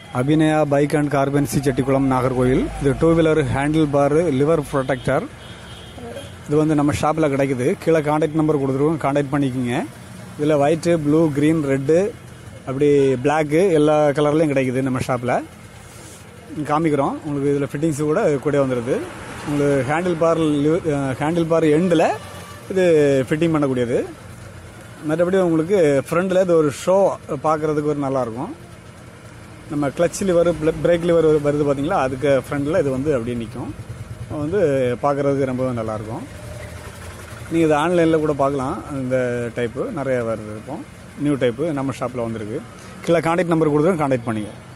Abhinaya bike and கார்பன்சி செட்டிக்குளம் நாகர்கோயில் இது two wheeler handle bar lever protector இது வந்து நம்ம ஷாப்பில் கிடைக்குது கீழே காண்டாக்ட் நம்பர் கொடுத்துருவோம் காண்டாக்ட் பண்ணிக்கோங்க இதில் ஒயிட்டு ப்ளூ க்ரீன் ரெட்டு அப்படி பிளாக்கு எல்லா கலர்லேயும் கிடைக்குது நம்ம ஷாப்பில் காமிக்கிறோம் உங்களுக்கு இதில் ஃபிட்டிங்ஸு கூட கூட வந்துடுது உங்களுக்கு ஹேண்டில் பார் ஹேண்டில் பார் எண்டில் இது ஃபிட்டிங் பண்ணக்கூடியது மற்றபடி உங்களுக்கு ஃப்ரண்டில் இது ஒரு ஷோ பார்க்குறதுக்கு ஒரு நல்லாயிருக்கும் நம்ம கிளச் லிவர் பிரேக் லிவர் வருது பார்த்தீங்களா அதுக்கு ஃப்ரண்டில் இது வந்து அப்படியே நிற்கும் வந்து பார்க்குறதுக்கு ரொம்ப நல்லாயிருக்கும் நீங்கள் இது ஆன்லைனில் கூட பார்க்கலாம் இந்த டைப்பு நிறைய வருது இருக்கும் நியூ டைப்பு நம்ம ஷாப்பில் வந்திருக்கு கீழே காண்டாக்ட் நம்பர் கொடுத்துருவோம் காண்டாக்ட் பண்ணிங்க